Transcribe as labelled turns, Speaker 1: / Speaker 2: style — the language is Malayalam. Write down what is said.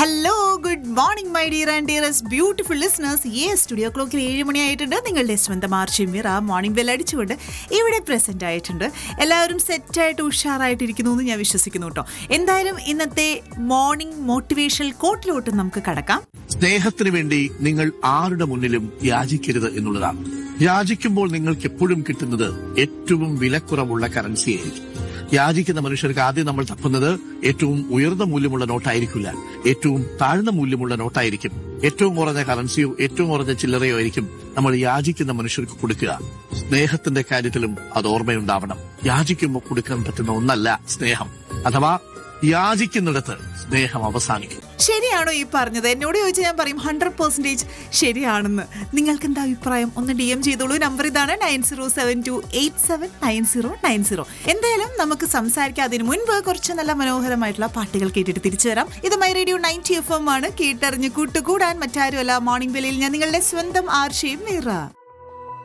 Speaker 1: hello good morning my dear and dearest beautiful listeners ഈ സ്റ്റുഡിയോ ക്ലോക്കിൽ ഏഴ് മണിയായിട്ടുണ്ട് നിങ്ങളുടെ സ്വന്തം ആർച്ചി മിറ മോർണിംഗ് ബെൽ അടിച്ചുകൊണ്ട് ഇവിടെ പ്രസന്റ് ആയിട്ടുണ്ട് എല്ലാവരും സെറ്റായിട്ട് ഉഷാറായിട്ടിരിക്കുന്നു എന്ന് ഞാൻ വിശ്വസിക്കുന്നു കേട്ടോ എന്തായാലും ഇന്നത്തെ മോർണിംഗ് മോട്ടിവേഷണൽ കോട്ടിലോട്ട് നമുക്ക് കടക്കാം
Speaker 2: സ്നേഹത്തിന് വേണ്ടി നിങ്ങൾ ആരുടെ മുന്നിലും യാചിക്കരുത് എന്നുള്ളതാണ് യാചിക്കുമ്പോൾ നിങ്ങൾക്ക് എപ്പോഴും കിട്ടുന്നത് ഏറ്റവും വിലക്കുറവുള്ള കറൻസി ആയിരിക്കും യാചിക്കുന്ന മനുഷ്യർക്ക് ആദ്യം നമ്മൾ തപ്പുന്നത് ഏറ്റവും ഉയർന്ന മൂല്യമുള്ള നോട്ടായിരിക്കില്ല ഏറ്റവും താഴ്ന്ന മൂല്യമുള്ള നോട്ടായിരിക്കും ഏറ്റവും കുറഞ്ഞ കറൻസിയോ ഏറ്റവും കുറഞ്ഞ ചില്ലറയോ ആയിരിക്കും നമ്മൾ യാചിക്കുന്ന മനുഷ്യർക്ക് കൊടുക്കുക സ്നേഹത്തിന്റെ കാര്യത്തിലും അത് ഓർമ്മയുണ്ടാവണം യാചിക്കുമ്പോൾ കൊടുക്കാൻ പറ്റുന്ന ഒന്നല്ല സ്നേഹം അഥവാ യാചിക്കുന്നിടത്ത് സ്നേഹം അവസാനിക്കും
Speaker 1: ശരിയാണോ ഈ പറഞ്ഞത് എന്നോട് ചോദിച്ചാൽ ഞാൻ പറയും ഹൺഡ്രഡ് പെർസെൻറ്റേജ് ശരിയാണെന്ന് നിങ്ങൾക്ക് എന്താ അഭിപ്രായം ഒന്ന് ഡി എം ചെയ്തോളൂ നമ്പർ ഇതാണ് nine zero seven two eight seven nine zero nine zero എന്തായാലും നമുക്ക് സംസാരിക്കാം അതിന് മുൻപ് കുറച്ച് നല്ല മനോഹരമായിട്ടുള്ള പാട്ടുകൾ കേട്ടിട്ട് തിരിച്ചു വരാം ഇത് my radio ninety F M ആണ് കേട്ടറിഞ്ഞ് കൂട്ടുകൂടാൻ മറ്റാരുമല്ല മോർണിംഗ് ബെല്ലിൽ ഞാൻ നിങ്ങളുടെ സ്വന്തം ആർഷയും മീറ